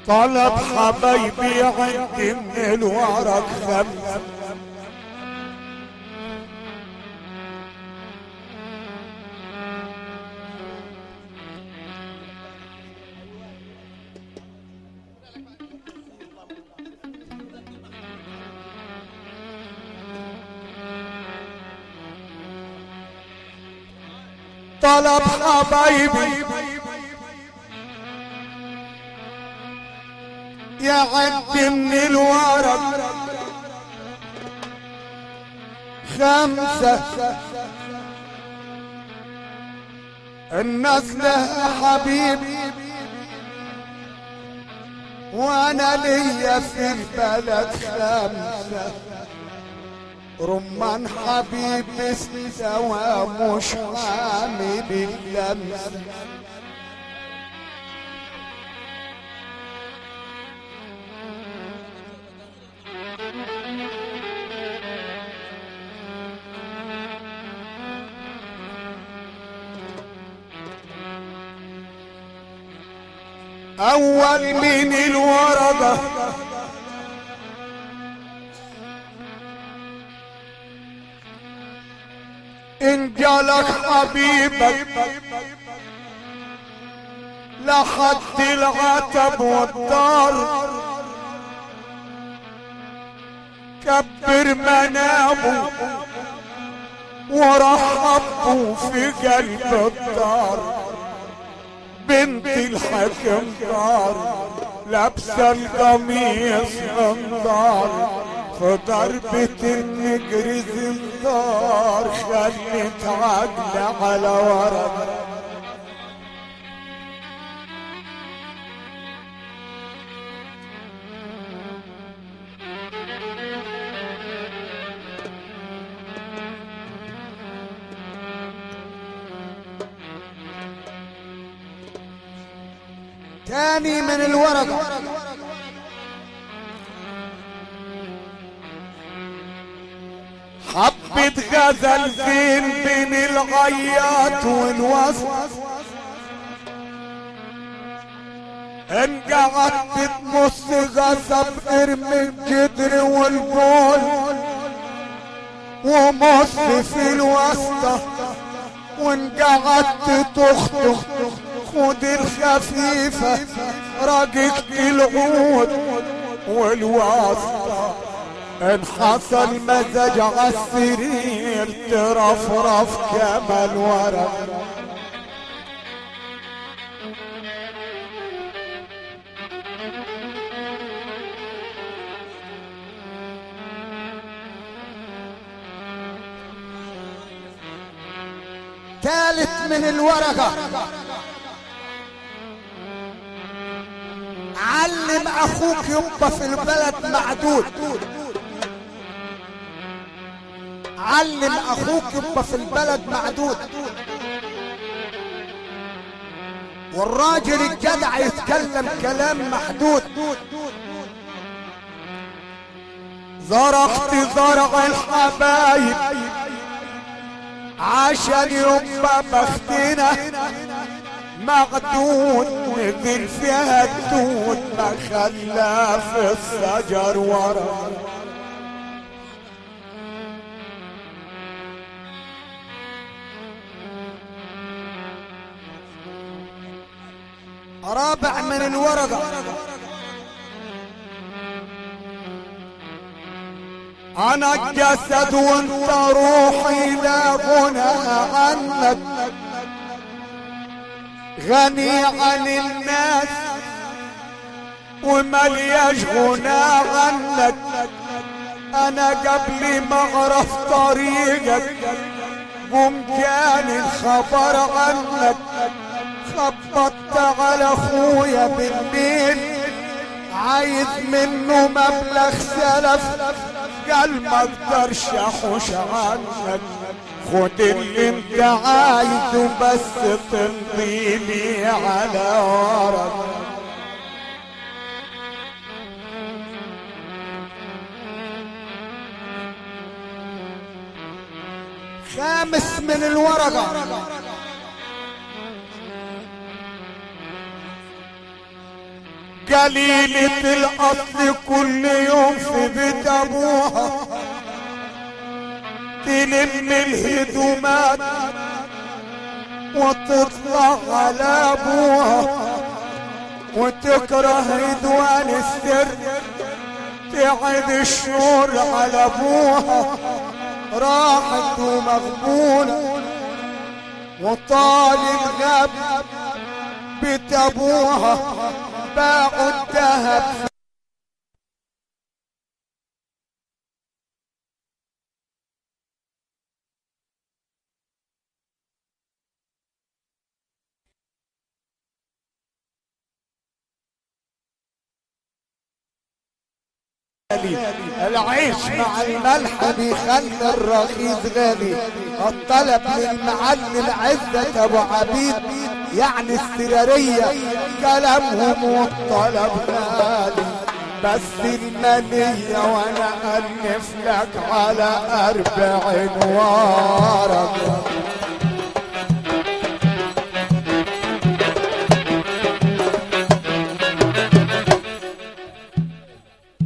طلب حبايبي عندي من الورق خمسة طلب حبايبي يعد من الورق خمسة الناس لها حبيب وانا ليا في البلد خمسة رمان حبيب استوى مش حامل اللمس اول من الورقه ان جالك حبيبك لحد العتب والدار كبر منامه ورحبه في قلب الدار بنت الحكم دار لابسه القميص انظار في ضربة النجر زنطار خلت عقل على ورق تاني من الورقة حبة غزل زين بين الغيات والوسط ان قعدت تمص غصب ارمي الجدر والبول ومص في الوسطة وان قعدت تخطخ خد الخفيفة رقق العود والواسطة ان حصل مزج عالسرير ترفرف كما الورق ثالث من الورقة علم اخوك يبقى في البلد معدود علم اخوك يبقى في البلد معدود والراجل الجدع يتكلم كلام محدود زرعت زرع الحبايب عشان يبقى بختنا مغدود نزل فيها الدود ما خلى في الشجر ورا رابع من الورقة انا الجسد وانت روحي لا غنى عنك غني عن الناس وملياش غنى عنك انا قبل ما اعرف طريقك قم جاني الخبر عنك خبطت على اخويا بالليل عايز منه مبلغ سلف قال ما اقدرش احوش عنك خد اللي انت عايزه بس تمضي لي على ورق خامس من الورقة قليلة الأصل كل يوم في بيت أبوها تلم الهدومات وتطلع على أبوها وتكره هدوان السر تعب الشهور على أبوها راحت ومغبونة وطال الغاب بيت أبوها باعوا الذهب العيش مع الملح بيخلي الرخيص غالي الطلب للمعلم عزة ابو عبيد يعني السرارية كلامهم والطلب غالي بس المالية وانا الف لك على اربعين ورقة